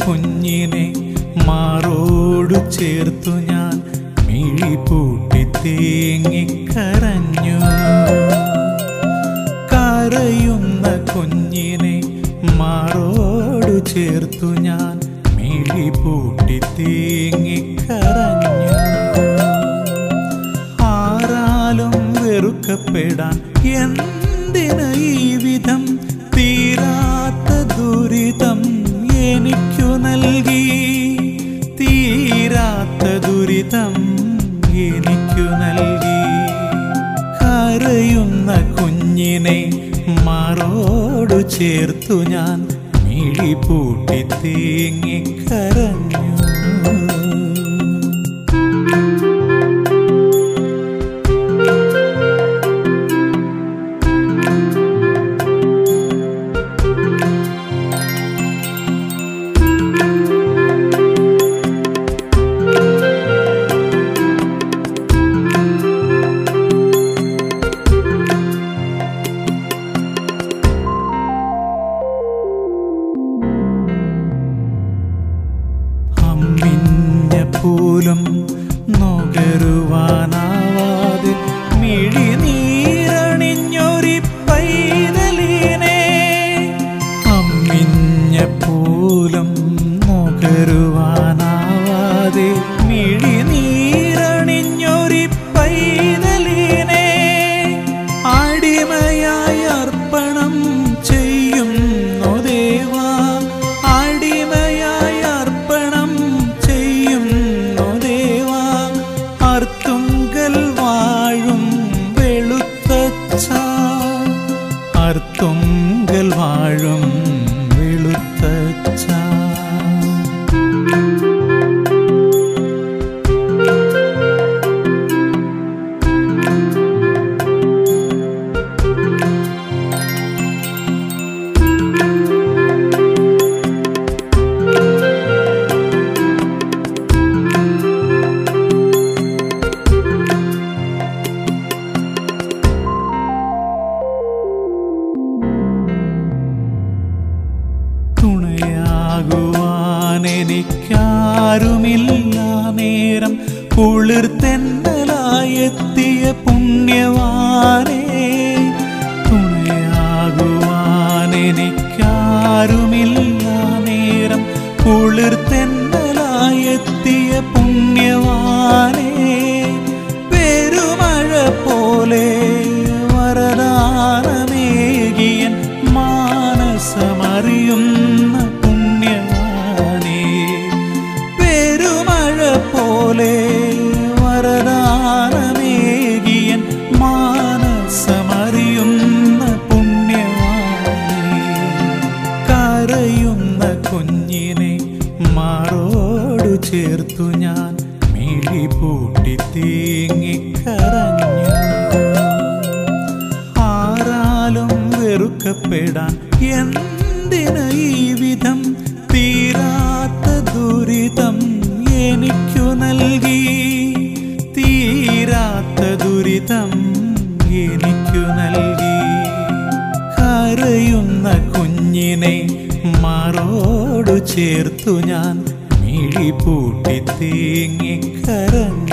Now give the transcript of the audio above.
കുഞ്ഞിനെ മാറോടു ചേർത്തു ഞാൻ മിഴി പൂട്ടി തേങ്ങിക്കരഞ്ഞു കരയുന്ന കുഞ്ഞിനെ മാറോടു ചേർത്തു ഞാൻ മിഴി പൂട്ടി തേങ്ങിക്കരഞ്ഞു ആരാലും വെറുക്കപ്പെടാൻ എന്തിന് ഈ വിധം തീരാത്ത ദുരിതം എനിക്കു നൽകി തീരാത്ത ദുരിതം എനിക്കു നൽകി കരയുന്ന കുഞ്ഞിനെ മാറോടു ചേർത്തു ഞാൻ മിഴി പൂട്ടി തേങ്ങിക്കരഞ്ഞു അമ്മിഞ്ഞ പോലും നുകരുവാനാവാതെ മിഴിനീരണിഞ്ഞൊരി പൈതലീനെ അമ്മിഞ്ഞ പോലും നുകരുവാനാവാതെ മിഴിനീരണിഞ്ഞൊരി പൈതലീനെ അടിമയായി അർപ്പണം ചെയ്യുന്നു ദേവാ അടിമയായി അർപ്പണം ചെയ്യുന്നു ദേവാ അർത്തുങ്കൽ വാഴും വെളുത്തച്ഛ അർത്തുങ്കൽ വാഴും വെളുത്തച്ഛ തുണയാകുവാൻ എനിക്കാരുമില്ല നേരം കുളിർത്തെന്നലായെത്തിയ പുണ്യവാനേ തുണയാകുവാൻ എനിക്കാരുമില്ല നേരം കുളിർത്തെന്നലായെത്തിയ പുണ്യവാനേ പെരുമഴ പോലെ വരദാനമേകിയൻ മാനസമറിയുന്ന പുണ്യവാനേ പെരുമഴ പോലെ വരദാനമേകിയൻ മാനസമറിയുന്ന പുണ്യവാനേ കരയുന്ന കുഞ്ഞിനെ മാറോടു ചേർത്തു ഞാൻ മിഴി പൂട്ടി തേങ്ങിക്കരഞ്ഞു ആരാലും വെറുക്കപ്പെടാൻ എന്തിന് ഈ വിധം തീരാത്ത ദുരിതം എനിക്കു നൽകി തീരാത്ത ദുരിതം എനിക്കു നൽകി കരയുന്ന കുഞ്ഞിനെ മാറോടു ചേർത്തു ഞാൻ മിഴി പൂട്ടി തേങ്ങിക്കരഞ്ഞു